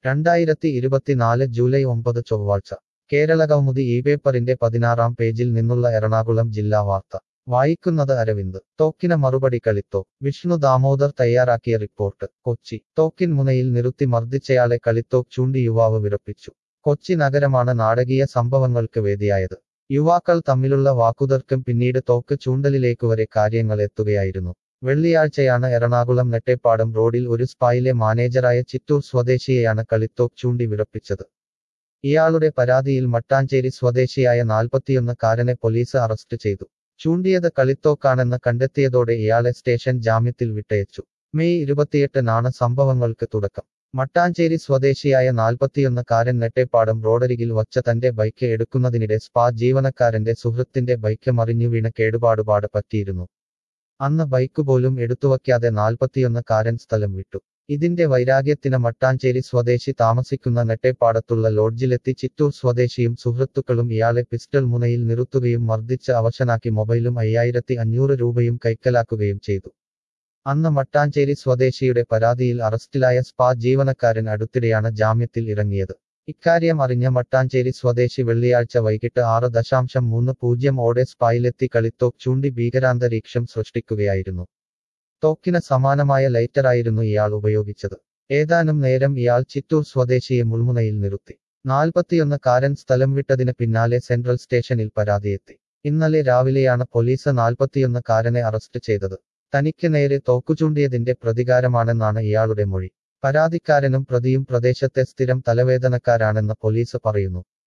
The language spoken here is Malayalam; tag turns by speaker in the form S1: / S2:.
S1: രണ്ടായിരത്തി ഇരുപത്തിനാല് ജൂലൈ ഒമ്പത് ചൊവ്വാഴ്ച കേരളകൗമുദി ഈ പേപ്പറിന്റെ പതിനാറാം പേജിൽ നിന്നുള്ള എറണാകുളം ജില്ലാ വാർത്ത വായിക്കുന്നത് അരവിന്ദ് തോക്കിന് മറുപടി കളിത്തോ വിഷ്ണു ദാമോദർ തയ്യാറാക്കിയ റിപ്പോർട്ട് കൊച്ചി തോക്കിൻ മുനയിൽ നിർത്തി മർദ്ദിച്ചയാളെ കളിത്തോക്ക് ചൂണ്ടി യുവാവ് വിറപ്പിച്ചു കൊച്ചി നഗരമാണ് നാടകീയ സംഭവങ്ങൾക്ക് വേദിയായത് യുവാക്കൾ തമ്മിലുള്ള വാക്കുതർക്കം പിന്നീട് തോക്ക് ചൂണ്ടലിലേക്ക് വരെ കാര്യങ്ങൾ എത്തുകയായിരുന്നു വെള്ളിയാഴ്ചയാണ് എറണാകുളം നെട്ടേപ്പാടം റോഡിൽ ഒരു സ്പായിലെ മാനേജറായ ചിറ്റൂർ സ്വദേശിയെയാണ് കളിത്തോക്ക് ചൂണ്ടി വിറപ്പിച്ചത് ഇയാളുടെ പരാതിയിൽ മട്ടാഞ്ചേരി സ്വദേശിയായ നാൽപ്പത്തിയൊന്ന് കാരനെ പോലീസ് അറസ്റ്റ് ചെയ്തു ചൂണ്ടിയത് കളിത്തോക്കാണെന്ന് കണ്ടെത്തിയതോടെ ഇയാളെ സ്റ്റേഷൻ ജാമ്യത്തിൽ വിട്ടയച്ചു മെയ് ഇരുപത്തിയെട്ടിനാണ് സംഭവങ്ങൾക്ക് തുടക്കം മട്ടാഞ്ചേരി സ്വദേശിയായ നാൽപ്പത്തിയൊന്ന് കാരൻ നെട്ടേപ്പാടം റോഡരികിൽ വച്ച തന്റെ ബൈക്ക് എടുക്കുന്നതിനിടെ സ്പാ ജീവനക്കാരന്റെ സുഹൃത്തിന്റെ ബൈക്ക് മറിഞ്ഞു വീണ് കേടുപാടുപാട് പറ്റിയിരുന്നു അന്ന് ബൈക്ക് പോലും എടുത്തുവയ്ക്കാതെ നാൽപ്പത്തിയൊന്ന് കാരൻ സ്ഥലം വിട്ടു ഇതിന്റെ വൈരാഗ്യത്തിന് മട്ടാഞ്ചേരി സ്വദേശി താമസിക്കുന്ന നെട്ടേപ്പാടത്തുള്ള ലോഡ്ജിലെത്തി ചിറ്റൂർ സ്വദേശിയും സുഹൃത്തുക്കളും ഇയാളെ പിസ്റ്റൾ മുനയിൽ നിർത്തുകയും മർദ്ദിച്ച് അവശനാക്കി മൊബൈലും അയ്യായിരത്തി അഞ്ഞൂറ് രൂപയും കൈക്കലാക്കുകയും ചെയ്തു അന്ന് മട്ടാഞ്ചേരി സ്വദേശിയുടെ പരാതിയിൽ അറസ്റ്റിലായ സ്പാ ജീവനക്കാരൻ അടുത്തിടെയാണ് ജാമ്യത്തിൽ ഇറങ്ങിയത് ഇക്കാര്യം അറിഞ്ഞ മട്ടാഞ്ചേരി സ്വദേശി വെള്ളിയാഴ്ച വൈകിട്ട് ആറ് ദശാംശം മൂന്ന് പൂജ്യം ഓടെ സ്പായിലെത്തി കളിത്തോക്ക് ചൂണ്ടി ഭീകരാന്തരീക്ഷം സൃഷ്ടിക്കുകയായിരുന്നു തോക്കിന് സമാനമായ ലൈറ്ററായിരുന്നു ഇയാൾ ഉപയോഗിച്ചത് ഏതാനും നേരം ഇയാൾ ചിറ്റൂർ സ്വദേശിയെ മുൾമുനയിൽ നിർത്തി നാൽപ്പത്തിയൊന്ന് കാരൻ സ്ഥലം വിട്ടതിന് പിന്നാലെ സെൻട്രൽ സ്റ്റേഷനിൽ പരാതിയെത്തി ഇന്നലെ രാവിലെയാണ് പോലീസ് നാൽപ്പത്തിയൊന്ന് കാരനെ അറസ്റ്റ് ചെയ്തത് തനിക്ക് നേരെ തോക്കുചൂണ്ടിയതിന്റെ പ്രതികാരമാണെന്നാണ് ഇയാളുടെ മൊഴി പരാതിക്കാരനും പ്രതിയും പ്രദേശത്തെ സ്ഥിരം തലവേദനക്കാരാണെന്ന് പോലീസ് പറയുന്നു